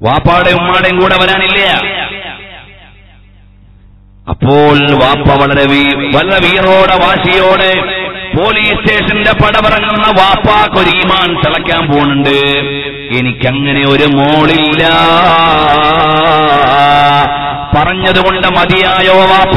വാപ്പാടെ ഉമ്മാടെയും കൂടെ വരാനില്ല അപ്പോൾ വാപ്പ വളരെ വീ- വളരെ വീറോടെ വാശിയോടെ പോലീസ് സ്റ്റേഷന്റെ പടപറങ്ങുന്ന വാപ്പാക്കൊരു ഈമാൻ തിളയ്ക്കാൻ പോകുന്നുണ്ട് എനിക്കങ്ങനെ ഒരു മോളില്ല പറഞ്ഞതുകൊണ്ട് മതിയായോ വാപ്പ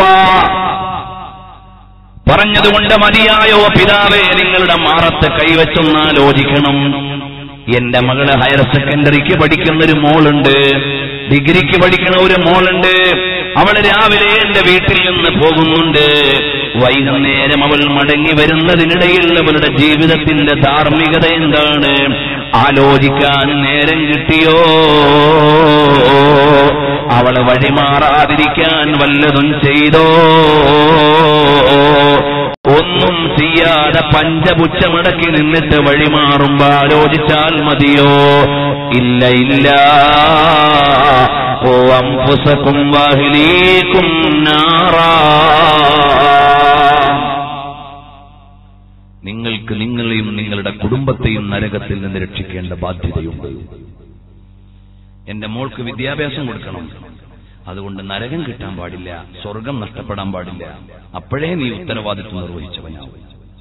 പറഞ്ഞതുകൊണ്ട് മതിയായോ പിതാവേ നിങ്ങളുടെ മാറത്ത് കൈവച്ചൊന്നാലോചിക്കണം എന്റെ മകള് ഹയർ സെക്കൻഡറിക്ക് പഠിക്കുന്ന ഒരു മോളുണ്ട് ഡിഗ്രിക്ക് പഠിക്കുന്ന ഒരു മോളുണ്ട് അവൾ രാവിലെ എന്റെ വീട്ടിൽ നിന്ന് പോകുന്നുണ്ട് വൈകുന്നേരം അവൾ മടങ്ങി വരുന്നതിനിടയിൽ അവളുടെ ജീവിതത്തിന്റെ ധാർമ്മികത എന്താണ് ആലോചിക്കാൻ നേരം കിട്ടിയോ അവള് വഴിമാറാതിരിക്കാൻ വല്ലതും ചെയ്തോ ഒന്നും ചെയ്യാതെ പഞ്ചപുച്ഛമടക്കി നിന്നിട്ട് വഴിമാറുമ്പോ ആലോചിച്ചാൽ മതിയോ ഇല്ല ഇല്ല ഓ അംഫുസക്കും വാഹിലീക്കും നാറാ നിങ്ങൾക്ക് നിങ്ങളെയും നിങ്ങളുടെ കുടുംബത്തെയും നരകത്തിൽ നിന്ന് രക്ഷിക്കേണ്ട ബാധ്യതയുണ്ട് എന്റെ മോൾക്ക് വിദ്യാഭ്യാസം കൊടുക്കണം അതുകൊണ്ട് നരകം കിട്ടാൻ പാടില്ല സ്വർഗം നഷ്ടപ്പെടാൻ പാടില്ല അപ്പോഴേ നീ ഉത്തരവാദിത്വം നിർവഹിച്ചവനാവും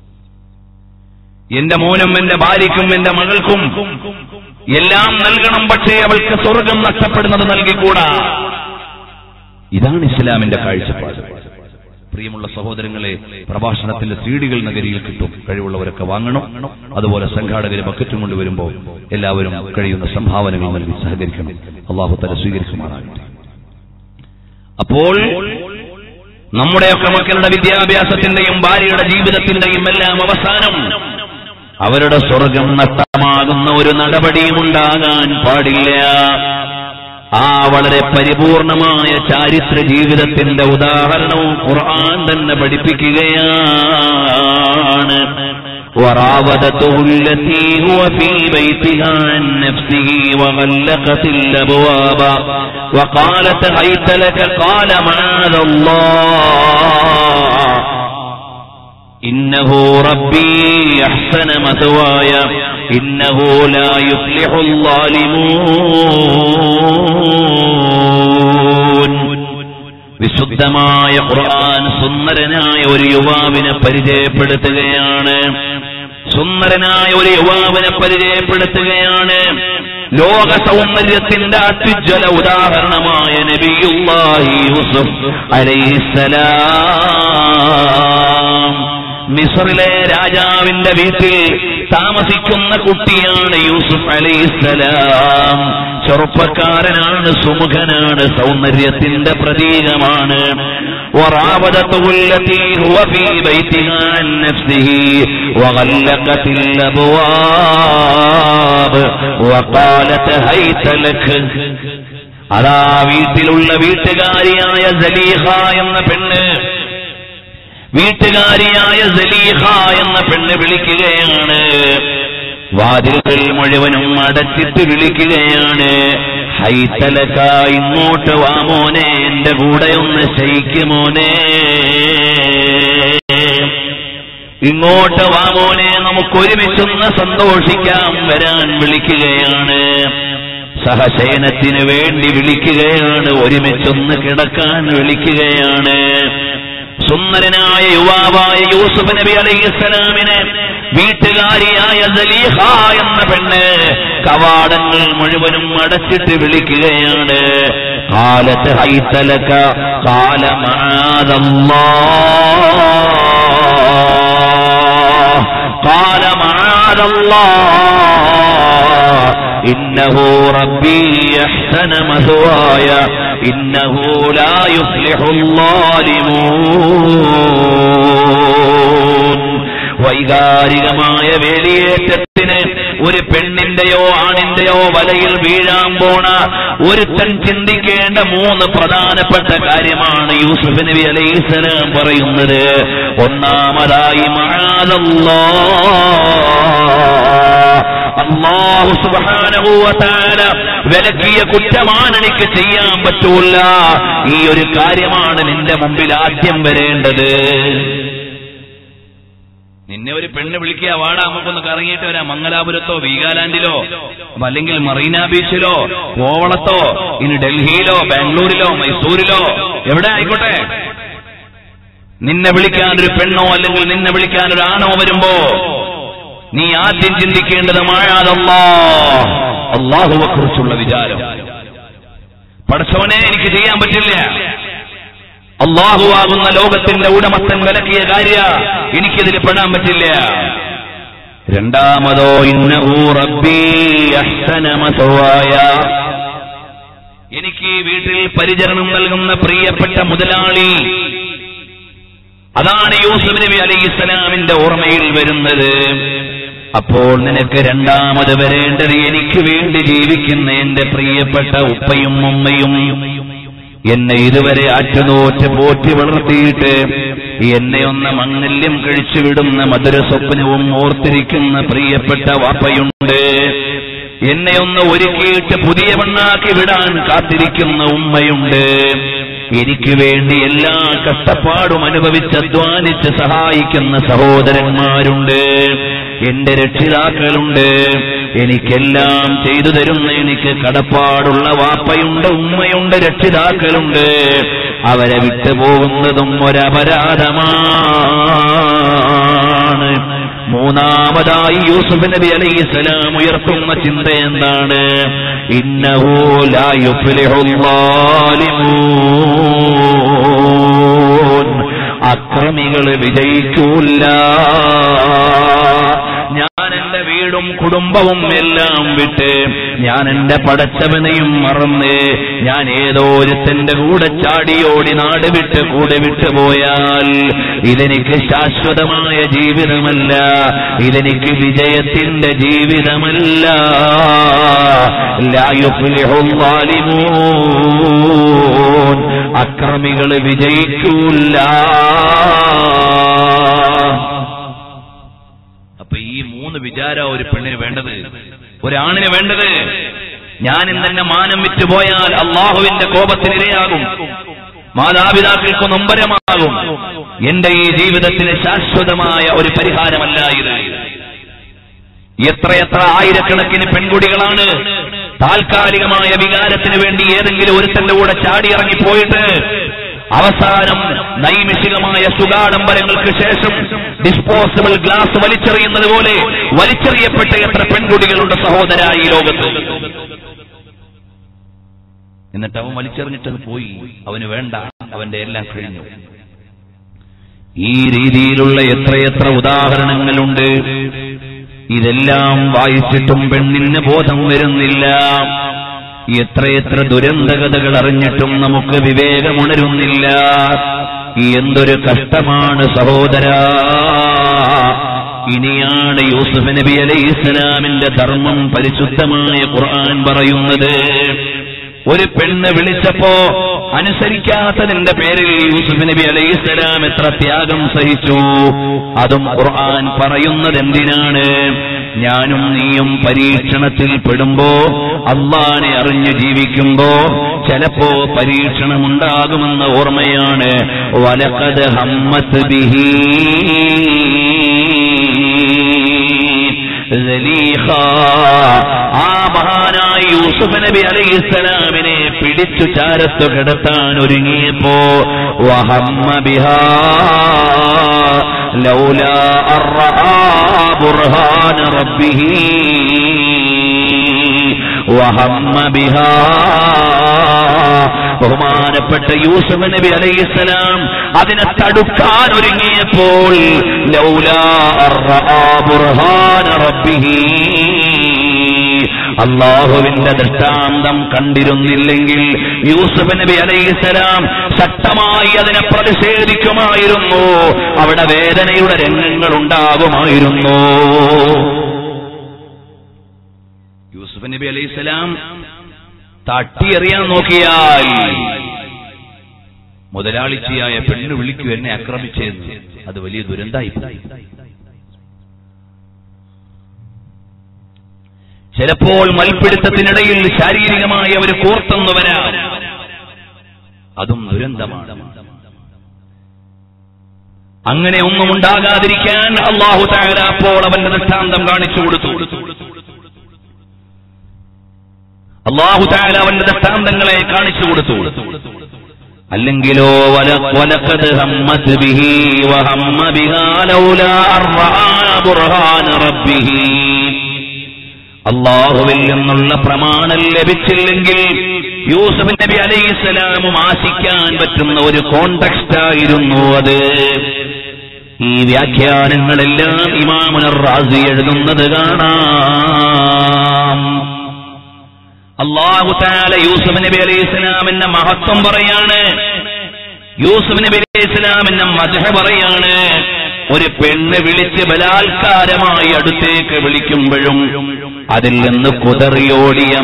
എന്റെ മോനും എന്റെ ഭാര്യയ്ക്കും എന്റെ മകൾക്കും എല്ലാം നൽകണം പക്ഷേ അവൾക്ക് സ്വർഗം നഷ്ടപ്പെടുന്നത് നൽകിക്കൂടാ ഇതാണ് ഇസ്ലാമിന്റെ കാഴ്ചപ്പാട് പ്രിയമുള്ള സഹോദരങ്ങളെ പ്രഭാഷണത്തിന്റെ സീഡികൾ നഗരിയിൽ കിട്ടും കഴിവുള്ളവരൊക്കെ വാങ്ങണം അതുപോലെ സംഘാടകര് ബക്കറ്റും കൊണ്ടുവരുമ്പോൾ എല്ലാവരും കഴിയുന്ന സംഭാവനകൾ നൽകി സഹകരിക്കണം അള്ളാഹു തല സ്വീകരിക്കുമാറാകട്ടെ അപ്പോൾ നമ്മുടെയൊക്കെ മക്കളുടെ വിദ്യാഭ്യാസത്തിന്റെയും ഭാര്യയുടെ ജീവിതത്തിന്റെയും എല്ലാം അവസാനം അവരുടെ സ്വർഗം നഷ്ടമാകുന്ന ഒരു നടപടിയും ഉണ്ടാകാൻ പാടില്ല ആ വളരെ പരിപൂർണമായ ചാരിത്ര ജീവിതത്തിന്റെ ഉദാഹരണവും ഖുർആൻ തന്നെ പഠിപ്പിക്കുകയാണ് وراودته التي هو في بيتها عن نفسه وغلقت الأبواب وقالت هيت لك قال معاذ الله إنه ربي أحسن مثواي إنه لا يفلح الظالمون വിശുദ്ധമായ ഖുർആൻ സുന്ദരനായ ഒരു യുവാവിനെ പരിചയപ്പെടുത്തുകയാണ് സുന്ദരനായ ഒരു യുവാവിനെ പരിചയപ്പെടുത്തുകയാണ് ലോക സൗന്ദര്യത്തിന്റെ അത്യുജ്വല ഉദാഹരണമായ നബിയുല്ലാഹി യൂസുഫ് അലൈഹിസ്സലാം മിസറിലെ രാജാവിന്റെ വീട്ടിൽ താമസിക്കുന്ന കുട്ടിയാണ് യൂസുഫ് അലൈഹിസ്സലാം ചെറുപ്പക്കാരനാണ് സുമുഖനാണ് സൗന്ദര്യത്തിന്റെ പ്രതീകമാണ് وراودته التي هو في بيتها عن نفسه وغلقت الأبواب وقالت هيت لك അതാ വീട്ടിലുള്ള വീട്ടുകാരിയായ സലീഹ എന്ന പെണ്ണ് വീട്ടുകാരിയായ സലീഹ എന്ന പെണ്ണ് വിളിക്കുകയാണ് വാതിലുകൾ മുഴുവനും അടച്ചിട്ട് വിളിക്കുകയാണ് ഹൈത്തലക്ക ഇങ്ങോട്ട് വാ മോനെ എന്റെ കൂടെ ഒന്ന് ശയിക്കുമോനെ ഇങ്ങോട്ട് വാ മോനെ നമുക്ക് ഒരുമിച്ചൊന്ന് സന്തോഷിക്കാം വരാൻ വിളിക്കുകയാണ് സഹശയനത്തിന് വേണ്ടി വിളിക്കുകയാണ് ഒരുമിച്ചൊന്ന് കിടക്കാൻ വിളിക്കുകയാണ് സുന്ദരനായ യുവാവായ യൂസുഫ് നബി അലൈഹിസ്സലാമിനെ വീട്ടുകാരിയായ സലീഹ എന്ന പെണ്ണ് കവാടങ്ങൾ മുഴുവനും അടച്ചിട്ട് വിളിക്കുകയാണ് കാലത്ത് ഹൈത്തലക്ക കാലമാതല്ലാ قال معاذ الله إنه ربي أحسن مثواي إنه لا يفلح الظالمون വൈകാരികമായ വേലിയേറ്റത്തിന് ഒരു പെണ്ണിന്റെയോ ആണിന്റെയോ വലയിൽ വീഴാൻ പോണ ഒരുത്തൻ ചിന്തിക്കേണ്ട മൂന്ന് പ്രധാനപ്പെട്ട കാര്യമാണ് യൂസുഫ് നബി അലൈഹിസ്സലാം പറയുന്നത് ഒന്നാമതായി മഴാതല്ലോ അള്ളാഹു സുബ്ഹാനഹു വ തആല വിലക്കിയ കുറ്റമാണ് എനിക്ക് ചെയ്യാൻ പറ്റൂല ഈ ഒരു കാര്യമാണ് നിന്റെ മുമ്പിൽ ആദ്യം വരേണ്ടത് നിന്നെ ഒരു പെണ്ണ് വിളിക്കുക വാടാ നമുക്കൊന്ന് കറങ്ങിയിട്ട് വരാം മംഗലാപുരത്തോ വീഗാലാൻഡിലോ അല്ലെങ്കിൽ മറീന ബീച്ചിലോ കോവളത്തോ ഇനി ഡൽഹിയിലോ ബാംഗ്ലൂരിലോ മൈസൂരിലോ എവിടെ ആയിക്കോട്ടെ നിന്നെ വിളിക്കാൻ ഒരു പെണ്ണോ അല്ലെങ്കിൽ നിന്നെ വിളിക്കാൻ ഒരു ആണോ വരുമ്പോ നീ ആദ്യം ചിന്തിക്കേണ്ടത് മാഴാതല്ലാ അള്ളാഹുവെ കുറിച്ചുള്ള വിചാരം പടച്ചവനെ എനിക്ക് ചെയ്യാൻ പറ്റില്ല അള്ളാഹുവാകുന്ന ലോകത്തിന്റെ ഉടമസ്ഥൻ വിലക്കിയ കാര്യ എനിക്കിതിൽ പെടാൻ പറ്റില്ല രണ്ടാമതോ ഇന്നഹു റബ്ബി അഹ്സന മസവായ എനിക്ക് ഈ വീട്ടിൽ പരിചരണം നൽകുന്ന പ്രിയപ്പെട്ട മുതലാളി അതാണ് യൂസുഫ് നബി അലൈഹി ഇസ്ലാമിന്റെ ഓർമ്മയിൽ വരുന്നത് അപ്പോൾ നിനക്ക് രണ്ടാമത് വരേണ്ടത് എനിക്ക് വേണ്ടി ജീവിക്കുന്ന എന്റെ പ്രിയപ്പെട്ട ഉപ്പയും ഉമ്മയും എന്നെ ഇതുവരെ അറ്റുനോറ്റ് പോറ്റി വളർത്തിയിട്ട് എന്നെ ഒന്ന് മങ്ങല്യം കഴിച്ചു വിടുന്ന മധുര സ്വപ്നവും ഓർത്തിരിക്കുന്ന പ്രിയപ്പെട്ട വാപ്പയുണ്ട് എന്നെ ഒന്ന് ഒരുക്കിയിട്ട് പുതിയ പെണ്ണാക്കി വിടാൻ കാത്തിരിക്കുന്ന ഉമ്മയുണ്ട് എനിക്ക് വേണ്ടി എല്ലാ കഷ്ടപ്പാടും അനുഭവിച്ച് അധ്വാനിച്ച് സഹായിക്കുന്ന സഹോദരന്മാരുണ്ട് എന്റെ രക്ഷിതാക്കളുണ്ട് എനിക്കെല്ലാം ചെയ്തു തരുന്ന എനിക്ക് കടപ്പാടുള്ള വാപ്പയുണ്ട് ഉമ്മയുണ്ട് രക്ഷിതാക്കളുണ്ട് അവരെ വിട്ടുപോകുന്നതും ഒരപരാധമാണ് മൂന്നാമതായി യൂസുഫ് നബി അലൈഹി സ്വലാം ഉയർത്തുന്ന ചിന്ത എന്താണ് ഇന്നഹു ലാ യുഫ്ലിഹുൽ ളാലിമൂൻ അക്രമികൾ വിജയിക്കൂല ഞാൻ എന്റെ വീടും കുടുംബവും എല്ലാം വിട്ട് ഞാൻ എന്റെ പടച്ചവനെയും മറന്ന് ഞാൻ ഏതോ ഒരുത്തന്റെ കൂടെ ചാടിയോടി നാട് വിട്ട് കൂടെ വിട്ടുപോയാൽ ഇതെനിക്ക് ശാശ്വതമായ ജീവിതമല്ല ഇതെനിക്ക് വിജയത്തിന്റെ ജീവിതമല്ല ലാ യുഫ്ലിഹുൽ ളാലിമൂൻ. അക്രമികൾ വിജയിക്കൂല അപ്പൊ ഈ മൂന്ന് വിചാര ഒരു പെണ്ണിന് വേണ്ടത് ഒരാണിന് വേണ്ടത് ഞാൻ ഇന്നെ മാനം വിറ്റുപോയാൽ അള്ളാഹുവിന്റെ കോപത്തിനിരയാകും മാതാപിതാക്കൾക്ക് നൊമ്പരമാകും എന്റെ ഈ ജീവിതത്തിന് ശാശ്വതമായ ഒരു പരിഹാരമല്ല ഇത് എത്രയെത്ര ആയിരക്കണക്കിന് പെൺകുടികളാണ് താൽക്കാലികമായ വികാരത്തിന് വേണ്ടി ഏതെങ്കിലും ഒരുത്തന്റെ കൂടെ ചാടിയിറങ്ങി പോയിട്ട് അവസാനം നൈമിഷികമായ സുഗാഡംബരങ്ങൾക്ക് ശേഷം ഡിസ്പോസിബിൾ ഗ്ലാസ് വലിച്ചെറിയുന്നത് പോലെ വലിച്ചെറിയപ്പെട്ട എത്ര പെൺകുട്ടികളുണ്ട് സഹോദര ഈ ലോകത്ത് എന്നിട്ട് അവൻ വലിച്ചെറിഞ്ഞിട്ടത് പോയി അവന് വേണ്ട അവന്റെ എല്ലാം കഴിഞ്ഞു ഈ രീതിയിലുള്ള എത്രയെത്ര ഉദാഹരണങ്ങളുണ്ട് ഇതെല്ലാം വായിച്ചിട്ടും പെണ്ണിന് ബോധം വരുന്നില്ല എത്രയെത്ര ദുരന്തകഥകൾ അറിഞ്ഞിട്ടും നമുക്ക് വിവേകമുണരുന്നില്ല എന്തൊരു കഷ്ടമാണ് സഹോദര ഇനിയാണ് യൂസുഫ് നബി അലൈഹി ഇസ്ലാമിന്റെ ധർമ്മം പരിശുദ്ധമായ ഖുർആൻ പറയുന്നത് ഒരു പെണ്ണ് വിളിച്ചപ്പോ അനുസരിക്കാത്തതിന്റെ പേരിൽ യൂസുഫ് നബി അലൈഹി സ്വലാം എത്ര ത്യാഗം സഹിച്ചു അതും ഖുർആൻ പറയുന്നത് എന്തിനാണ് ഞാനും നീയും പരീക്ഷണത്തിൽ പെടുമ്പോ അള്ളാനെ അറിഞ്ഞു ജീവിക്കുമ്പോ ചിലപ്പോ പരീക്ഷണമുണ്ടാകുമെന്ന ഓർമ്മയാണ് വലക്കത് ഹമ്മത്ത് ബിഹി സലീഖ. ആ മഹാനായ യൂസുഫ് നബി അലൈഹി സ്വലാമിനെ പിടിച്ചു ചാരത്തു കിടത്താൻ ഒരുങ്ങിയപ്പോ വഹമ്മ ബിഹാ ലൗലാ അർറആ ബുർഹാന റബ്ബിഹി വഹമ്മ ബിഹാ ബഹുമാനപ്പെട്ട യൂസുഫ് നബി അലൈഹിസ്സലാം അതിനെ തടുക്കാൻ ഒരുങ്ങിയപ്പോൾ ലൗലാ അർറആ ബുർഹാന റബ്ബിഹി അള്ളാഹുവിന്റെ ദൃഷ്ടാന്തം കണ്ടിരുന്നില്ലെങ്കിൽ യൂസുഫ് നബി അലൈഹിസ്സലാം ശക്തമായി അതിനെ പ്രതിഷേധിക്കുമായിരുന്നു അവിടെ വേദനയുടെ രംഗങ്ങൾ ഉണ്ടാകുമായിരുന്നു യൂസുഫ് നബി അലൈഹിസ്സലാം തട്ടിയെറിയാൻ നോക്കിയാൽ മുതലാളിച്ചിയായ പെണ്ണ് വിളിക്കൂ എന്നെ ആക്രമിച്ചെന്ന് അത് വലിയ ദുരന്തായി പോയി. ചിലപ്പോൾ മൽപ്പിടുത്തത്തിനിടയിൽ ശാരീരികമായ ഒരു കോർത്തെന്ന് വരാം അതും ദുരന്തമാണ് അങ്ങനെ ഒന്നും ഉണ്ടാകാതിരിക്കാൻ അള്ളാഹു താര അപ്പോൾ അവന്റെ ദൃഷ്ടാന്തം കാണിച്ചു കൊടുത്തു അള്ളാഹു താര അവന്റെ ദൃഷ്ടാന്തങ്ങളെ കാണിച്ചു കൊടുത്തു അല്ലെങ്കിലോ വല- വലഖദ് ഹമ്മത് ബിഹി വഹമ്മ ബിഹാ ലൗലാ അൻ റആ ബുർഹാന റബ്ബിഹി അള്ളാഹുവിൽ നിന്നുള്ള പ്രമാണം ലഭിച്ചില്ലെങ്കിൽ യൂസഫ് നബി അലൈഹിസ്സലാമും ആശിക്കാൻ പറ്റുന്ന ഒരു കോണ്ടക്സ്റ്റ് ആയിരുന്നു അത് ഈ വ്യാഖ്യാനങ്ങളെല്ലാം ഇമാമുനർ റാസി എഴുതുന്നത് കാണാം അള്ളാഹു താല യൂസഫ് നബി അലൈഹി ഇസ്ലാമിന്റെ മഹത്വം പറയാണ് യൂസഫ് നബി അലൈഹി ഇസ്ലാമിന്റെ മധ പറയാണ് ഒരു പെണ്ണ് വിളിച്ച് ബലാത്കാരമായി അടുത്തേക്ക് വിളിക്കുമ്പോഴും അതിൽ നിന്ന് കുതറിയോടിയ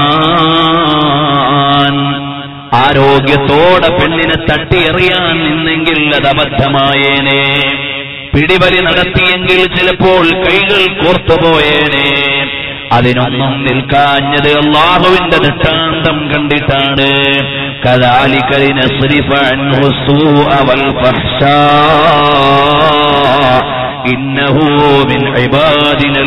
മഹാൻ ആരോഗ്യത്തോടെ പെണ്ണിനെ തട്ടിയെറിയാൻ നിന്നെങ്കിൽ അത് അബദ്ധമായേനെ പിടിവലി നടത്തിയെങ്കിൽ ചിലപ്പോൾ കൈകൾ കോർത്തുപോയേനെ അതിനൊന്നും നിൽക്കാഞ്ഞത് അള്ളാഹുവിന്റെ ദൃഷ്ടാന്തം കണ്ടിട്ടാണ് كذلك لنصرف عنه السوء والفحشاء إنه من عبادنا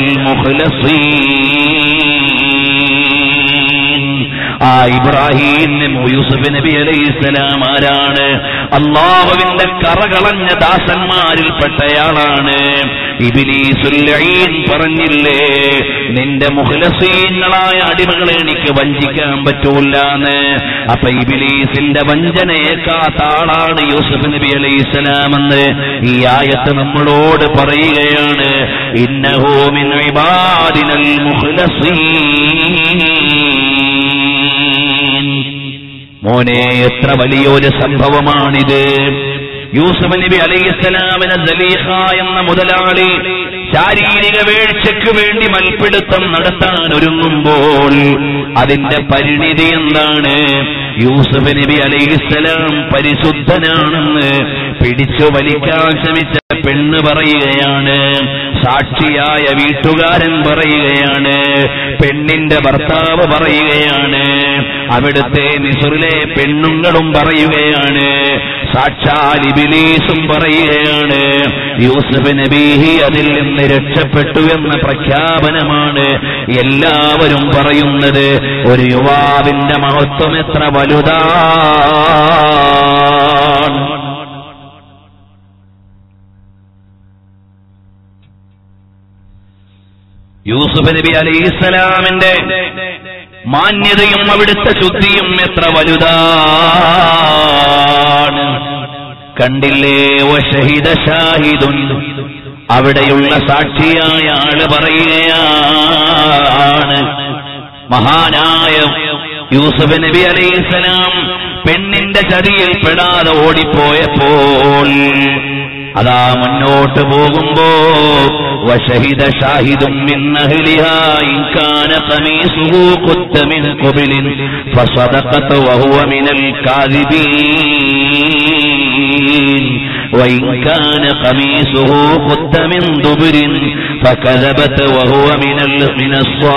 المخلصين ആ ഇബ്രാഹിം നബി യൂസുഫ് നബി അലൈഹിസ്സലാം ആരാണ് അള്ളാഹുവിന്റെ കറകളഞ്ഞ ദാസന്മാരിൽപ്പെട്ടയാളാണ് ഇബിലീസുൽ ലഈൻ പറഞ്ഞില്ലേ നിന്റെ മുഖലസീങ്ങളായ അടിമകളെ എനിക്ക് വഞ്ചിക്കാൻ പറ്റൂലെന്ന് അപ്പൊ ഇബിലീസിന്റെ വഞ്ചനയേക്കാത്ത ആളാണ് യൂസുഫ് നബി അലൈഹിസ്സലാം എന്ന് ഈ ആയത്ത് നമ്മളോട് പറയുകയാണ് ഇന്നഹു മിൻ ഇബാദിനൽ മുഖ്ലസീൻ മോനെ എത്ര വലിയൊരു സംഭവമാണിത് യൂസഫ് നബി അലൈഹിസ്സലാമിന് സലീഹ എന്ന മുതലാളി ശാരീരിക വീഴ്ചയ്ക്ക് വേണ്ടി മൽപ്പിടുത്തം നടത്താൻ ഒരുങ്ങുമ്പോൾ അതിന്റെ പരിണിതി എന്താണ് യൂസഫ് നബി അലൈഹിസ്സലാം പരിശുദ്ധനാണെന്ന് പിടിച്ചു വലിക്കാൻ ശ്രമിച്ച പെണ്ണ് പറയുകയാണ് സാക്ഷിയായ വീട്ടുകാരൻ പറയുകയാണ് പെണ്ണിന്റെ ഭർത്താവ് പറയുകയാണ് അവിടുത്തെ മിസുറിലെ പെണ്ണുങ്ങളും പറയുകയാണ് സാക്ഷാൽ ഇബിലീസും പറയുകയാണ് യൂസഫ് നബീഹി അതിൽ നിന്ന് രക്ഷപ്പെട്ടു എന്ന പ്രഖ്യാപനമാണ് എല്ലാവരും പറയുന്നത് ഒരു യുവാവിന്റെ മഹത്വം എത്ര വലുതാണ് യൂസുഫ് നബി അലൈഹിസ്സലാമിന്റെ മാന്യതയും അവിടുത്തെ ശുദ്ധിയും എത്ര വലുതാണ് കണ്ടില്ലേ വശഹിദ ഷാഹിദുൻ അവിടെയുള്ള സാക്ഷിയായ ആള് പറയുകയാണ് മഹാനായ യൂസുഫ് നബി അലൈഹിസ്സലാം പെണ്ണിന്റെ ചതിയിൽ പെടാതെ ഓടിപ്പോയപ്പോൾ അതാ മുന്നോട്ട് പോകുമ്പോ വശഹിദ ഷാഹിദും മിൻ അഹ്ലിഹാ ഇൻ കാന ഖമീസുഹു ഖുദ്ദ മിൻ ഖുബിലിൻ ഫസദഖത വഹുവ മിനൽ കാദിബീൻ وإن كان قميصه قد من دبر فكذبت وهو من ال- من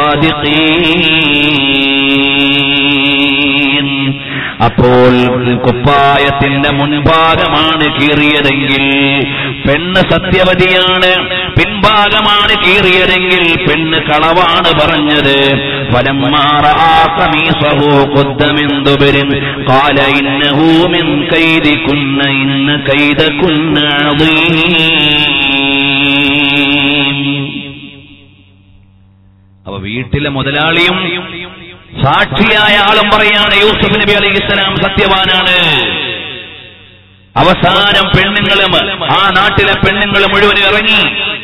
الصادقين അപ്പോൾ കുപ്പായത്തിന്റെ മുൻഭാഗമാണ് കീറിയതെങ്കിൽ പെണ്ണ് സത്യവതിയാണ് പിൻഭാഗമാണ് കീറിയതെങ്കിൽ പെണ്ണ് കളവാണ് പറഞ്ഞത് فلما رأى قميصه قد من دبر قال إنه من كيدكن إن كيدكن عظيم അപ്പൊ വീട്ടിലെ മുതലാളിയും സാക്ഷിയായ ആളും പറയാണ് യൂസുഫ് നബി അലൈഹി ഇസ്ലാം സത്യവാനാണ് അവസാനം പെണ്ണുങ്ങളും ആ നാട്ടിലെ പെണ്ണുങ്ങൾ മുഴുവൻ ഇറങ്ങി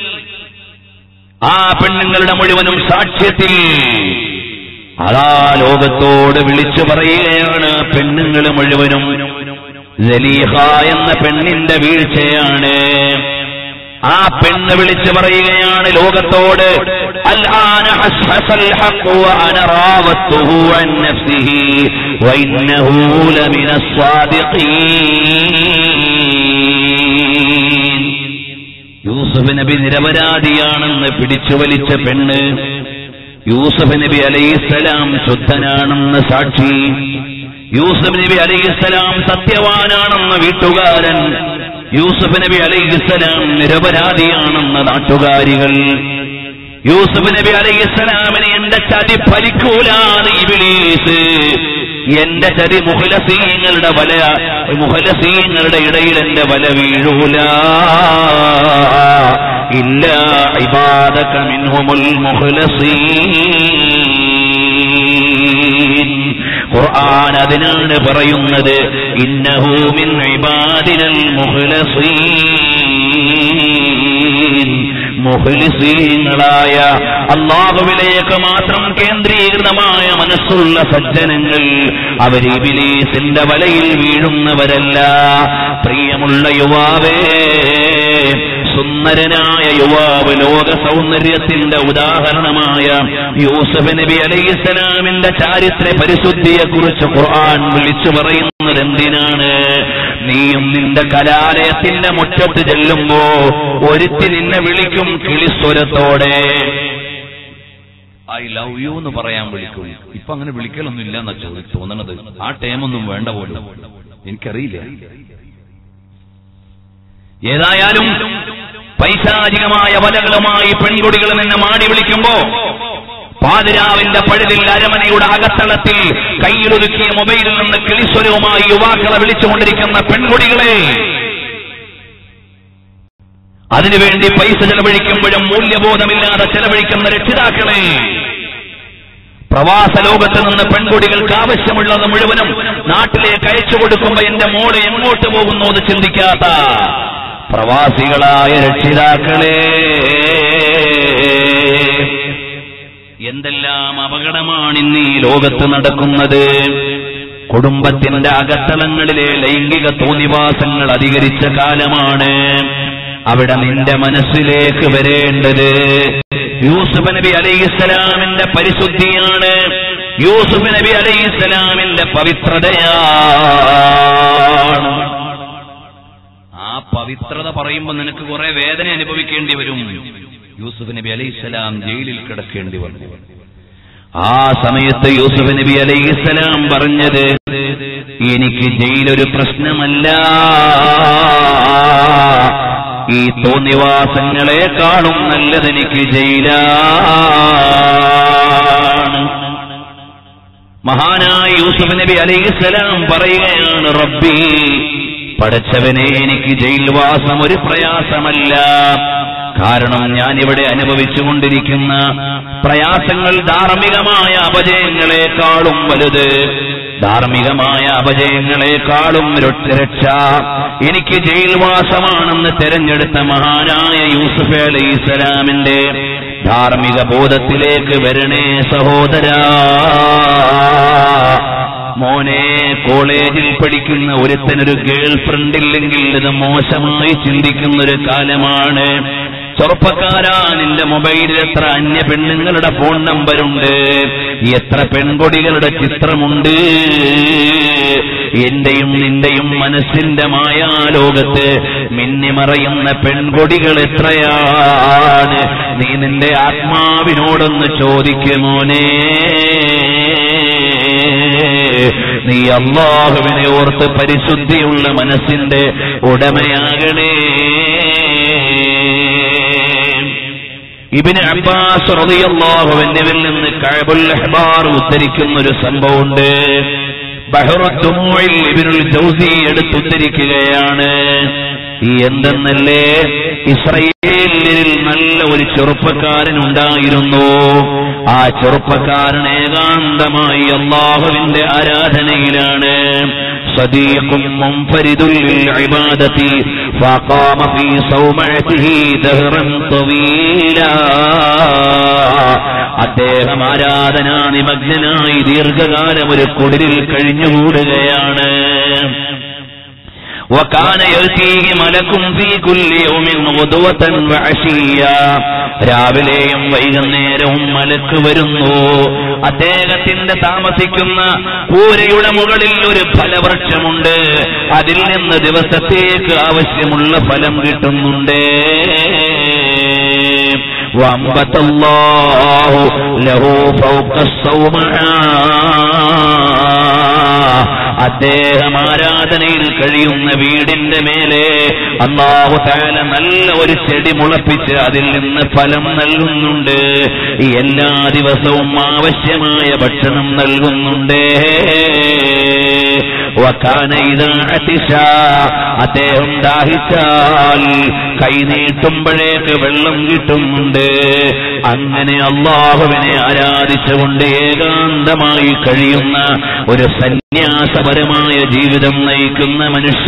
ആ പെണ്ണുങ്ങളുടെ മുഴുവനും സാക്ഷ്യത്തിൽ അതാ ലോകത്തോട് വിളിച്ചു പറയുകയാണ് പെണ്ണുങ്ങൾ മുഴുവനും ജലീഹ എന്ന പെണ്ണിന്റെ വീഴ്ചയാണ് ആ പെണ്ണ് വിളിച്ചു പറയുകയാണ് ലോകത്തോട് الآن حسس الحق وأنا راودته عن نفسه وإنه لمن الصادقين യൂസഫ് നബി നിരപരാധിയാണെന്ന് പിടിച്ചു വലിച്ച പെണ്ണ് യൂസഫ് നബി അലൈഹിസ്സലാം ശുദ്ധനാണെന്ന് സാക്ഷി യൂസഫ് നബി അലൈഹിസ്സലാം സത്യവാനാണെന്ന് വീട്ടുകാരൻ യൂസുഫ് നബി അലൈഹിസ്സലാം നിരപരാധിയാണെന്ന നാട്ടുകാരികൾ യൂസുഫ് നബി അലൈഹിസ്സലാമിന് എന്റെ ചതി ഫലിക്കൂലാന്ന് ഇബിലീസ് എന്റെ ചതി മുഹലസീങ്ങളുടെ വല മുഹലസീങ്ങളുടെ ഇടയിൽ എന്റെ വല വീഴൂല ഇല്ല ഇബാദക മിൻഹുമുൽ മുഖ്ലസീൻ ഖുർആൻ അതിനാണ് പറയുന്നത് ഇന്നഹു മിൻ ഇബാദിനൽ മുഖ്ലസീൻ മുഖ്ലിസീങ്ങളായ അള്ളാഹുവിലേക്ക് മാത്രം കേന്ദ്രീകൃതമായ മനസ്സുള്ള സജ്ജനങ്ങൾ അവർ ഇബിലീസിന്റെ വലയിൽ വീഴുന്നവരല്ല പ്രിയമുള്ള യുവാവേ സുന്ദരനായ യുവാവ് ലോക സൗന്ദര്യത്തിന്റെ ഉദാഹരണമായ യൂസഫ് നബി അലൈഹിസ്സലാമിന്റെ ചാരിത്ര പരിശുദ്ധിയെ കുറിച്ച് ഖുർആൻ വിളിച്ചു പറയുന്നത് എന്തിനാണ് നീയും നിന്റെ കലാലയത്തിന്റെ മുറ്റത്ത് ചെല്ലുമ്പോ ഒരുത്തി നിന്നെ വിളിക്കും കിളിസ്വരത്തോടെ ഐ ലവ് യു എന്ന് പറയാൻ വിളിക്കും ഇപ്പൊ അങ്ങനെ വിളിക്കലൊന്നും ഇല്ല എന്നാ ചോദി തോന്നണത് ആ ടൈമൊന്നും വേണ്ട പോലും എനിക്കറിയില്ല ഏതായാലും പൈശാചികമായ വലകളുമായി പെൺകുടികൾ നിന്നെ മാടി വിളിക്കുമ്പോ പാതിരാവിന്റെ പഴുതിൽ അരമനയുടെ അകത്തളത്തിൽ കയ്യിലൊതുക്കിയ മൊബൈലിൽ നിന്ന് കിളിസ്വരവുമായി യുവാക്കളെ വിളിച്ചുകൊണ്ടിരിക്കുന്ന പെൺകുടികളെ അതിനുവേണ്ടി പൈസ ചെലവഴിക്കുമ്പോഴും മൂല്യബോധമില്ലാതെ ചെലവഴിക്കുന്ന രക്ഷിതാക്കളെ പ്രവാസ ലോകത്ത് നിന്ന് പെൺകുടികൾക്ക് ആവശ്യമുള്ളത് മുഴുവനും നാട്ടിലേക്ക് അയച്ചു കൊടുക്കുമ്പോ എന്റെ മോള് എങ്ങോട്ട് പോകുന്നു എന്ന് ചിന്തിക്കാത്ത പ്രവാസികളായ രക്ഷിതാക്കളെ എന്തെല്ലാം അപകടമാണ് ഇന്ന് ഈ ലോകത്ത് നടക്കുന്നത് കുടുംബത്തിന്റെ അകത്തളങ്ങളിലെ ലൈംഗിക തോന്നിവാസങ്ങൾ അധികരിച്ച കാലമാണ് അവിടെ നിന്റെ മനസ്സിലേക്ക് വരേണ്ടത് യൂസുഫ് നബി അലൈഹിസ്സലാമിന്റെ പരിശുദ്ധിയാണ് യൂസുഫ് നബി അലൈഹിസ്സലാമിന്റെ പവിത്രതയാണ് ആ പവിത്രത പറയുമ്പോൾ നിനക്ക് കുറെ വേദന അനുഭവിക്കേണ്ടി വരും യൂസുഫ് നബി അലൈഹിസ്സലാം ജയിലിൽ കിടക്കേണ്ടി വന്നു ആ സമയത്ത് യൂസുഫ് നബി അലൈഹിസ്സലാം പറഞ്ഞത് എനിക്ക് ജയിലൊരു പ്രശ്നമല്ല ഈ തോന്നിവാസങ്ങളെക്കാളും നല്ലത് എനിക്ക് ജയിലാണ് മഹാനായ യൂസുഫ് നബി അലൈഹിസ്സലാം പറയുകയാണ് റബ്ബി പടച്ചവനെ എനിക്ക് ജയിൽവാസം ഒരു പ്രയാസമല്ല കാരണം ഞാൻ ഇവിടെ അനുഭവിച്ചുകൊണ്ടിരിക്കുന്ന പ്രയാസങ്ങൾ ധാർമ്മികമായ അപജയങ്ങളെക്കാളും വലുത് ധാർമ്മികമായ അപജയങ്ങളെക്കാളും രൊ- രക്ഷ എനിക്ക് ജയിൽവാസമാണെന്ന് തെരഞ്ഞെടുത്ത മഹാനായ യൂസുഫ് അലൈഹി സ്വലാമിന്റെ ധാർമ്മിക ബോധത്തിലേക്ക് വരണേ സഹോദരാ മോനെ കോളേജിൽ പഠിക്കുന്ന ഒരുത്തനൊരു ഗേൾ ഫ്രണ്ട് ഇല്ലെങ്കിൽ ഇത് മോശമായി ചിന്തിക്കുന്ന ഒരു കാലമാണ് ചെറുപ്പക്കാരാ നിന്റെ മൊബൈലിൽ എത്ര അന്യ പെണ്ണുങ്ങളുടെ ഫോൺ നമ്പരുണ്ട് എത്ര പെൺകൊടികളുടെ ചിത്രമുണ്ട് എന്റെയും നിന്റെയും മനസ്സിന്റെ മായാലോകത്ത് മിന്നിമറയുന്ന പെൺകൊടികൾ എത്രയാണ് നീ നിന്റെ ആത്മാവിനോടൊന്ന് ചോദിക്കുമോനേ നീ അള്ളാഹുവിനെ ഓർത്ത് പരിശുദ്ധിയുള്ള മനസ്സിന്റെ ഉടമയാകണേ ഇബിന് അബ്ബാസ് റളിയല്ലാഹു അൻഹുവിൽ നിന്ന് കഅബുൽ അഹ്ബാർ ഉദ്ധരിക്കുന്ന ഒരു സംഭവമുണ്ട് ബഹ്റുദ്ദുമൂഇൽ ഇബ്നുൽ ജൗസി എടുത്തുദ്ധരിക്കുകയാണ് ഈ എന്തെന്നല്ലേ ഇസ്രയേലിൽ നല്ല ഒരു ചെറുപ്പക്കാരൻ ഉണ്ടായിരുന്നു ആ ചെറുപ്പക്കാരൻ ഏകാന്തമായി അള്ളാഹുവിന്റെ ആരാധനയിലാണ് صديق منفرد للعبادة فقام في صومعته دهرا طويلا അദ്ദേഹം ആരാധനാ നിമഗ്നനായി ദീർഘകാലം ഒരു കുടിലിൽ കഴിഞ്ഞുകൂടുകയാണ് وكان يأتيه ملك في كل يوم غدوة وعشيا രാവിലെയും വൈകുന്നേരവും മലക്ക് വരുന്നു അദ്ദേഹത്തിന്റെ താമസിക്കുന്ന കൂരയുടെ മുകളിൽ ഒരു ഫലവൃക്ഷമുണ്ട് അതിൽ നിന്ന് ദിവസത്തേക്ക് ആവശ്യമുള്ള ഫലം കിട്ടുന്നുണ്ട് وأنبت الله له فوق الصومعة അദ്ദേഹം ആരാധനയിൽ കഴിയുന്ന വീടിന്റെ മേലെ അള്ളാഹു താല നല്ല ഒരു ചെടി മുളപ്പിച്ച് അതിൽ നിന്ന് ഫലം നൽകുന്നുണ്ട് ഈ എല്ലാ ദിവസവും ആവശ്യമായ ഭക്ഷണം നൽകുന്നുണ്ട് വക്കാന ഇതാ അതിശ അദ്ദേഹം ദാഹിച്ചാൽ കൈനീട്ടുമ്പോഴേക്ക് വെള്ളം കിട്ടുന്നുണ്ട് അങ്ങനെ അള്ളാഹുവിനെ ആരാധിച്ചുകൊണ്ട് ഏകാന്തമായി കഴിയുന്ന ഒരു സന്യാസപരമായ ജീവിതം നയിക്കുന്ന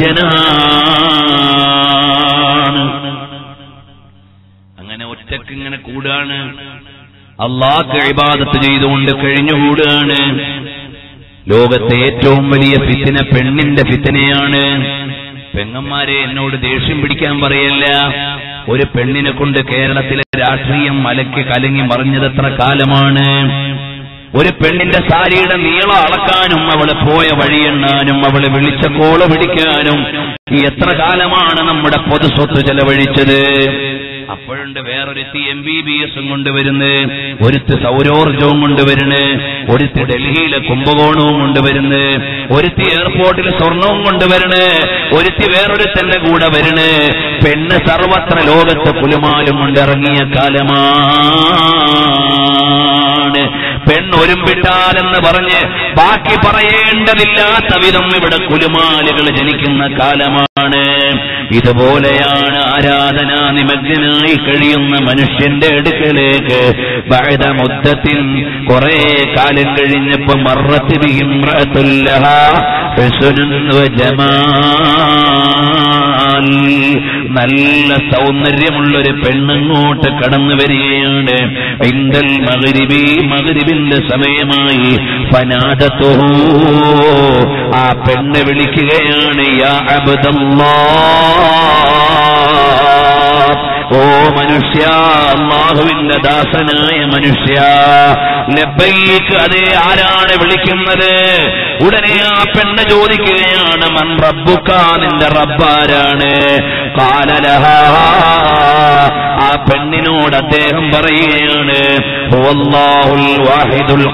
മനുഷ്യനാണ് അങ്ങനെ ഒറ്റക്ക് ഇങ്ങനെ കൂടാണ് അള്ളാഹ് ഇബാദത്ത് ചെയ്തുകൊണ്ട് കഴിഞ്ഞുകൂടാണ് ലോകത്തെ ഏറ്റവും വലിയ ഫിത്തിന പെണ്ണിന്റെ ഫിത്തിനയാണ് പെങ്ങന്മാരെ എന്നോട് ദേഷ്യം പിടിക്കാൻ പറയല്ല ഒരു പെണ്ണിനെ കൊണ്ട് കേരളത്തിലെ രാഷ്ട്രീയം മലയ്ക്ക് കലങ്ങി മറിഞ്ഞതെത്ര കാലമാണ് ഒരു പെണ്ണിന്റെ സാരിയുടെ നീളം അളക്കാനും അവള് പോയ വഴിയെണ്ണാനും അവളെ വിളിച്ച കോള് പിടിക്കാനും ഈ എത്ര കാലമാണ് നമ്മുടെ പൊതുസ്വത്ത് ചെലവഴിച്ചത് അപ്പോഴുണ്ട് വേറൊരുത്തി എം ബി ബി എസും കൊണ്ടുവരുന്നത് ഒരുത്ത് സൗരോർജവും കൊണ്ടുവരുന്നത് ഒരുത്തി ഡൽഹിയിലെ കുംഭകോണവും കൊണ്ടുവരുന്നത് ഒരുത്തി എയർപോർട്ടിൽ സ്വർണവും കൊണ്ടുവരുന്നത് ഒരുത്തി വേറൊരുത്തന്റെ കൂടെ വരുന്നത് പെണ്ണ് സർവത്ര ലോകത്ത് പുലുമാലും കൊണ്ടിറങ്ങിയ കാലമാണ് പെണ്ണ് ഒരുമ്പിട്ടാലെന്ന് പറഞ്ഞ് ബാക്കി പറയേണ്ടതില്ലാത്ത വിധം ഇവിടെ കുലുമാലുകൾ ജനിക്കുന്ന കാലമാണ് ഇതുപോലെയാണ് ആരാധനാ നിമഗ്നായി കഴിയുന്ന മനുഷ്യന്റെ അടുക്കലേക്ക് ബഅദ മുദ്ദത്തിൻ കുറെ കാലം കഴിഞ്ഞപ്പോ മറത്ത് ബിഹിംറത്തുല്ലഹ ഹുസ്നുൻ വജമാൽ നല്ല സൗന്ദര്യമുള്ളൊരു പെണ്ണങ്ങോട്ട് കടന്നു വരികയാണ് ഇന്ദൽ മകരിബി മകരിബിന്റെ സമയമായി ഫനാദത്തോ ആ പെണ്ണ് വിളിക്കുകയാണ് യാ അബ്ദല്ലാ ഓ മനുഷ്യ അള്ളാഹുവിന്റെ ദാസനായ മനുഷ്യ ലബ്ബൈക്ക് അതേ ആരാണ് വിളിക്കുന്നത് ഉടനെ ആ പെണ്ണ് ചോദിക്കുകയാണ് മൻ റബ്ബുക്ക നിന്റെ റബ്ബാരാണ് കാലലഹ ആ പെണ്ണിനോട് അദ്ദേഹം പറയുകയാണ് ഹുവല്ലാഹുൽ വാഹിദുൽ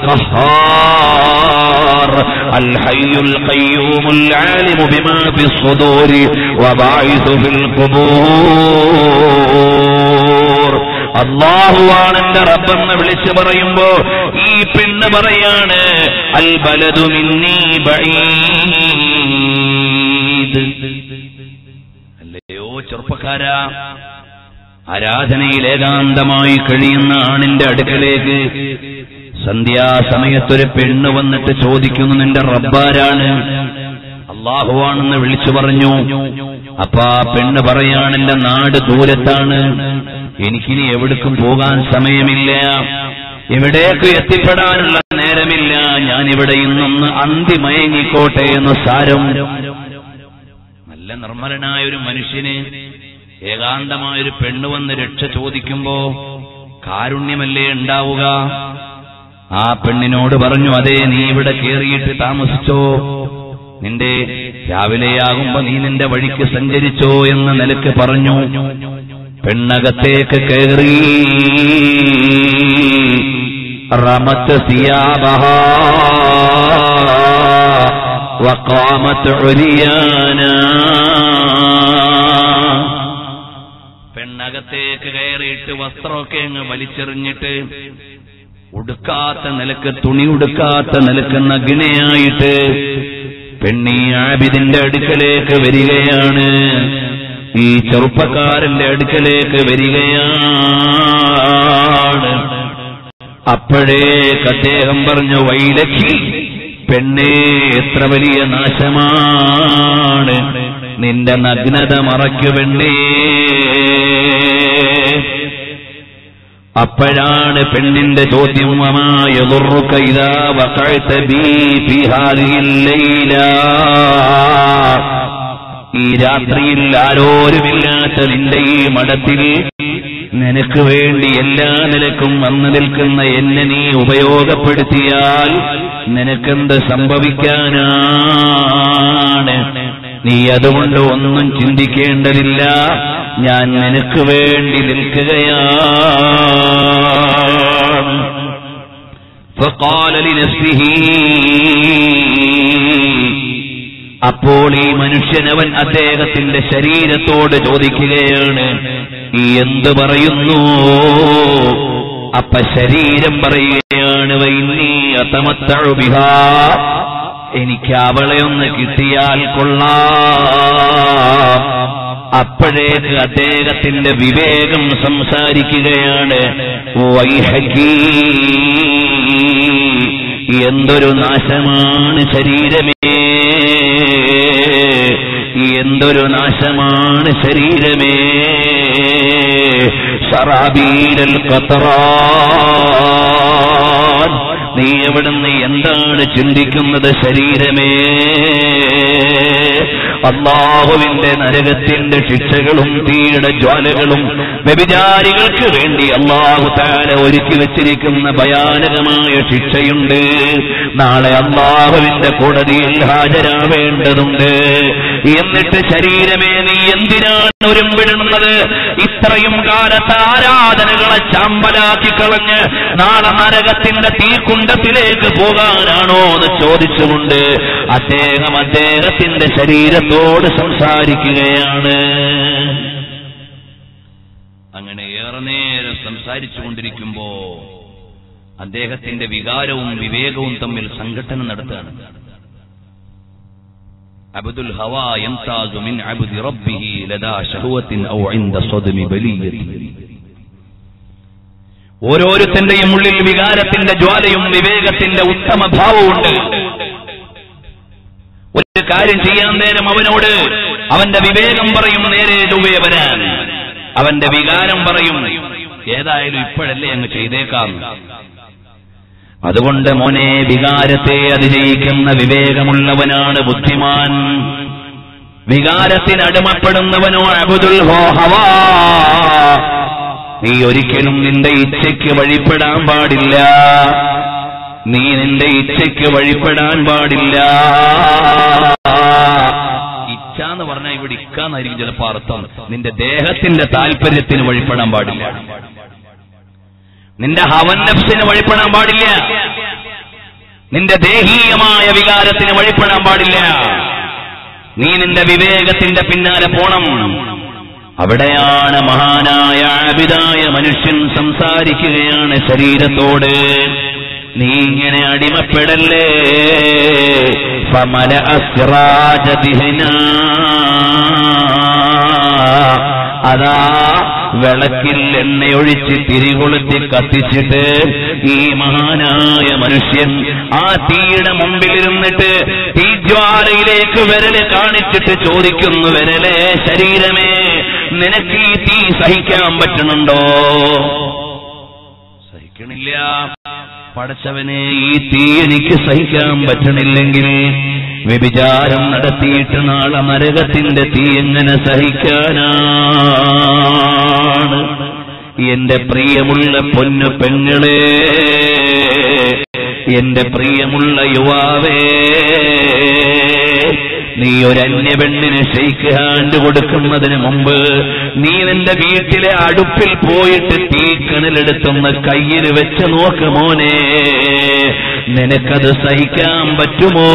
ഖഹാർ അൽ ഹയ്യുൽ ഖയ്യൂമുൽ ആലിമു ബിമാ ഫിസ് സുദൂരി വബായിസു ഫിൽ ഖുബൂർ അള്ളാഹുവാണ് എന്റെ റബ്ബെന്ന് വിളിച്ചു പറയുമ്പോ ഈ പെണ്ണ് പറയാണ് അൽ ബലദു മിന്നീ ബഈദ് അല്ലയോ ചെറുപ്പക്കാരാ ആരാധനയിൽ ഏകാന്തമായി കഴിയുന്ന ആണിന്റെ അടുക്കലേക്ക് സന്ധ്യാസമയത്തൊരു പെണ്ണ് വന്നിട്ട് ചോദിക്കുന്നു നിന്റെ റബ്ബാരാണ് അള്ളാഹുവാണെന്ന് വിളിച്ചു പറഞ്ഞു അപ്പൊ ആ പെണ്ണ് പറയാണ് എന്റെ നാട് ദൂരത്താണ് എനിക്കിനി എവിടേക്കും പോകാൻ സമയമില്ല എവിടേക്ക് എത്തിപ്പെടാനുള്ള നേരമില്ല ഞാൻ ഇവിടെ ഇന്നൊന്ന് അന്തിമയങ്ങിക്കോട്ടെ എന്ന് സാരം നല്ല നിർമ്മലനായ ഒരു മനുഷ്യന് ഏകാന്തമായൊരു പെണ്ണ് വന്ന് രക്ഷ ചോദിക്കുമ്പോ കാരുണ്യമല്ലേ ഉണ്ടാവുക ആ പെണ്ണിനോട് പറഞ്ഞു അതെ നീ ഇവിടെ കേറിയിട്ട് താമസിച്ചോ നിന്റെ രാവിലെയാകുമ്പോ നീ നിന്റെ വഴിക്ക് സഞ്ചരിച്ചോ എന്ന നിലക്ക് പറഞ്ഞു പെണ്ണകത്തേക്ക് കയറി റമത്ത് സിയാബഹ വക്കാമത്ത് പെണ്ണകത്തേക്ക് കയറിയിട്ട് വസ്ത്രമൊക്കെ അങ്ങ് വലിച്ചെറിഞ്ഞിട്ട് ഉടുക്കാത്ത നിലക്ക് തുണി ഉടുക്കാത്ത നിലക്ക് നഗ്നയായിട്ട് പെണ്ണി ആബിദിന്റെ അടുക്കലേക്ക് വരികയാണ് ഈ ചെറുപ്പക്കാരന്റെ അടുക്കലേക്ക് വരികയാണ് അപ്പോഴേക്ക് അദ്ദേഹം പറഞ്ഞു വൈലക്കി പെണ്ണേ എത്ര വലിയ നാശമാണ് നിന്റെ നഗ്നത മറയ്ക്കു പെണ്ണേ അപ്പോഴാണ് പെണ്ണിന്റെ ചോദ്യം ഈ രാത്രിയിൽ ആരോരുമില്ലാത്ത നിന്റെ ഈ മഠത്തിൽ നിനക്ക് വേണ്ടി എല്ലാ നിലക്കും വന്നു നിൽക്കുന്ന എന്നെ നീ ഉപയോഗപ്പെടുത്തിയാൽ നിനക്കെന്ത് സംഭവിക്കാനാണ് നീ അതുകൊണ്ട് ഒന്നും ചിന്തിക്കേണ്ടതില്ല ഞാൻ നിനക്ക് വേണ്ടി നിൽക്കുകയാണ് فقال لنفسه അപ്പോൾ ഈ മനുഷ്യനവൻ അദ്ദേഹത്തിന്റെ ശരീരത്തോട് ചോദിക്കുകയാണ് ഈ എന്ത് പറയുന്നു അപ്പ ശരീരം പറയുകയാണ് വൈന്നീ അത്തമത്തഴു ബിഹാ എനിക്ക് അവളെ ഒന്ന് കിട്ടിയാൽ കൊള്ളാം അപ്പോഴേക്ക് അദ്ദേഹത്തിന്റെ വിവേകം സംസാരിക്കുകയാണ് വൈഹകീ എന്തൊരു നാശമാണ് ശരീരമേ എന്തൊരു നാശമാണ് ശരീരമേ സറാബീരൽ ഖത്തറാൻ നീ എവിടുന്ന് എന്താണ് ചിന്തിക്കുന്നത് ശരീരമേ അള്ളാഹുവിന്റെ നരകത്തിന്റെ ശിക്ഷകളും തീയുടെ ജ്വാലകളും വ്യഭിചാരികൾക്ക് വേണ്ടി അള്ളാഹു താല ഒരുക്കി വെച്ചിരിക്കുന്ന ഭയാനകമായ ശിക്ഷയുണ്ട് നാളെ അള്ളാഹുവിന്റെ കോടതിയിൽ ഹാജരാവേണ്ടതുണ്ട് എന്നിട്ട് ശരീരമേ നീ എന്തിനാണ് ഒരുമ്പിടുന്നത് ഇത്രയും കാലത്ത് ആരാധനകളെ ചാമ്പലാക്കി കളഞ്ഞ് നാളെ നരകത്തിന്റെ തീക്കുണ്ടത്തിലേക്ക് പോകാനാണോ എന്ന് ചോദിച്ചുകൊണ്ട് അദ്ദേഹം അദ്ദേഹത്തിന്റെ ശരീരത്തോട് സംസാരിക്കുകയാണ് അങ്ങനെ ഏറെ നേരം സംസാരിച്ചു കൊണ്ടിരിക്കുമ്പോ അദ്ദേഹത്തിന്റെ വികാരവും വിവേകവും തമ്മിൽ സംഘട്ടനം നടത്തുകയാണ് അബ്ദുൽ ഹവാ യംതാസു മിൻ അബ്ദി റബ്ബിഹി ലദാ ശഹവത്തിൻ ഔ ഇൻദ സ്വദ്മി ബലിയത്തി ഓരോരുത്തന്റെയും ഉള്ളിൽ വികാരത്തിന്റെ ജ്വാലയും വിവേകത്തിന്റെ ഉത്തമ ഭാവമുണ്ട് ഒരു കാര്യം ചെയ്യാൻ നേരം അവനോട് അവന്റെ വിവേകം പറയും നേരെ ചൊവ്വേ വരാൻ അവന്റെ വികാരം പറയും ഏതായാലും ഇപ്പോഴല്ലേ അങ്ങ് ചെയ്തേക്കാം അതുകൊണ്ട് മോനെ വികാരത്തെ അതിജയിക്കുന്ന വിവേകമുള്ളവനാണ് ബുദ്ധിമാൻ വികാരത്തിന് അടിമപ്പെടുന്നവനോ അബുദുൽ ഹോ ഹവാ നീ ഒരിക്കലും നിന്റെ ഇച്ഛയ്ക്ക് വഴിപ്പെടാൻ പാടില്ല നീ നിന്റെ ഇച്ഛയ്ക്ക് വഴിപ്പെടാൻ പാടില്ല ഇച്ഛ എന്ന് പറഞ്ഞാൽ ഇവിടെ ഇക്കാന്നായിരിക്കും ചിലപ്പോ അർത്ഥം നിന്റെ ദേഹത്തിന്റെ താല്പര്യത്തിന് വഴിപ്പെടാൻ പാടില്ല നിന്റെ ഹവൻ നഫ്സിന് വഴിപ്പെടാൻ പാടില്ല നിന്റെ ദേഹീയമായ വികാരത്തിന് വഴിപ്പെടാൻ പാടില്ല നീ നിന്റെ വിവേകത്തിന്റെ പിന്നാലെ പോണം അവിടെയാണ് മഹാനായ ആബിദായ മനുഷ്യൻ സംസാരിക്കുകയാണ് ശരീരത്തോട് നീ ഇങ്ങനെ അടിമപ്പെടല്ലേ ഫമല അതാ വിളക്കിൽ എണ്ണയൊഴിച്ച് തിരികൊളുത്തി കത്തിച്ചിട്ട് ഈ മഹാനായ മനുഷ്യൻ ആ തീയുടെ മുമ്പിലിരുന്നിട്ട് തീജ്വാലയിലേക്ക് വിരല് കാണിച്ചിട്ട് ചോദിക്കുന്നു വിരലെ ശരീരമേ നിനക്ക് ഈ തീ സഹിക്കാൻ പറ്റണുണ്ടോ സഹിക്കണില്ല പടച്ചവനെ ഈ തീ എനിക്ക് സഹിക്കാൻ പറ്റണില്ലെങ്കിൽ വ്യഭിചാരം നടത്തിയിട്ട് നാളെ നരകത്തിന്റെ തീ എങ്ങനെ സഹിക്കാനാണ് എന്റെ പ്രിയമുള്ള പൊന്നു പെങ്ങളെ എന്റെ പ്രിയമുള്ള യുവാവേ നീ ഒരു അന്യ പെണ്ണിന് ഷെയ്ക്ക് ഹാൻഡ് കൊടുക്കുന്നതിന് മുമ്പ് നീ നിന്റെ വീട്ടിലെ അടുപ്പിൽ പോയിട്ട് തീക്കനലെടുത്തൊന്ന് കയ്യിൽ വെച്ച് നോക്ക് മോനെ നിനക്കത് സഹിക്കാൻ പറ്റുമോ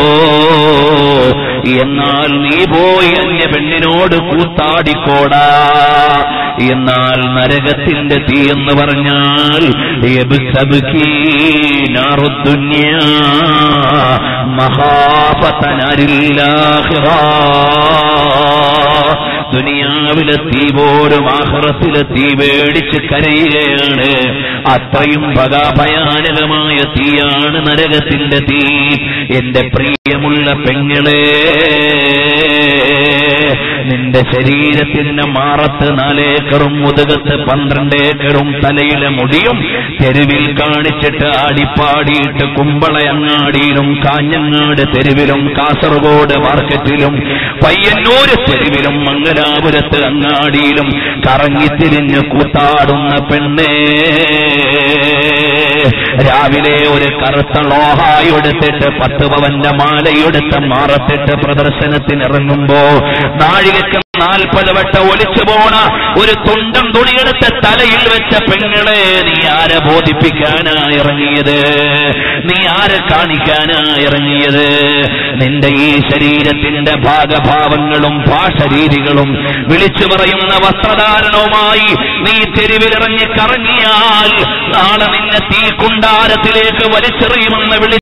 എന്നാൽ നീ പോയി അന്യ പെണ്ണിനോട് കൂത്താടിക്കോടാ എന്നാൽ നരകത്തിന്റെ തീ എന്ന് പറഞ്ഞാൽ യബ്തബ്കീ നാറുദ്ദുന്യാ മഹാപതനരില്ലാഹിറ ദുനിയാവിലെ തീ പോലും ആഹ്റത്തിലെ തീ പേടിച്ച് കരയുകയാണ് അത്രയും ഭയാനകമായ തീയാണ് നരകത്തിന്റെ തീ എന്റെ പ്രിയമുള്ള പെങ്ങളെ നിന്റെ ശരീരത്തിന്റെ മാറത്ത് നാലേക്കറും മുതുകത്ത് പന്ത്രണ്ട് ഏക്കറും തലയിലെ മുടിയും തെരുവിൽ കാണിച്ചിട്ട് ആടിപ്പാടിയിട്ട് കുമ്പളയങ്ങാടിയിലും കാഞ്ഞങ്ങാട് തെരുവിലും കാസർഗോഡ് മാർക്കറ്റിലും പയ്യന്നൂര് തെരുവിലും മംഗലാപുരത്ത് അങ്ങാടിയിലും കറങ്ങിത്തിരിഞ്ഞ് കൂത്താടുന്ന പെണ്ണേ രാവിലെ ഒരു കറുത്ത ലോഹായെടുത്തിട്ട് പത്ത് പവന്റെ മാലയെടുത്ത് മാറത്തിട്ട് പ്രദർശനത്തിന് ഇറങ്ങുമ്പോ നാഴികക്ക് നാൽപ്പത് വട്ടം ഒലിച്ചു പോണ ഒരു തുണ്ടം തുണിയെടുത്ത് തലയിൽ വെച്ച പെങ്ങളെ നീ ആരെ ബോധിപ്പിക്കാനാ ഇറങ്ങിയത് നീ ആരെ കാണിക്കാനാ ഇറങ്ങിയത് നിന്റെ ഈ ശരീരത്തിന്റെ ഭാഗഭാവങ്ങളും ഭാഷരീതികളും വിളിച്ചു പറയുന്ന വസ്ത്രധാരണവുമായി നീ തെരുവിലിറങ്ങി കറങ്ങിയാൽ നാളെ നിന്നെ തീ കുണ്ടാരത്തിലേക്ക് വലിച്ചെറിയുമെന്ന് വിളി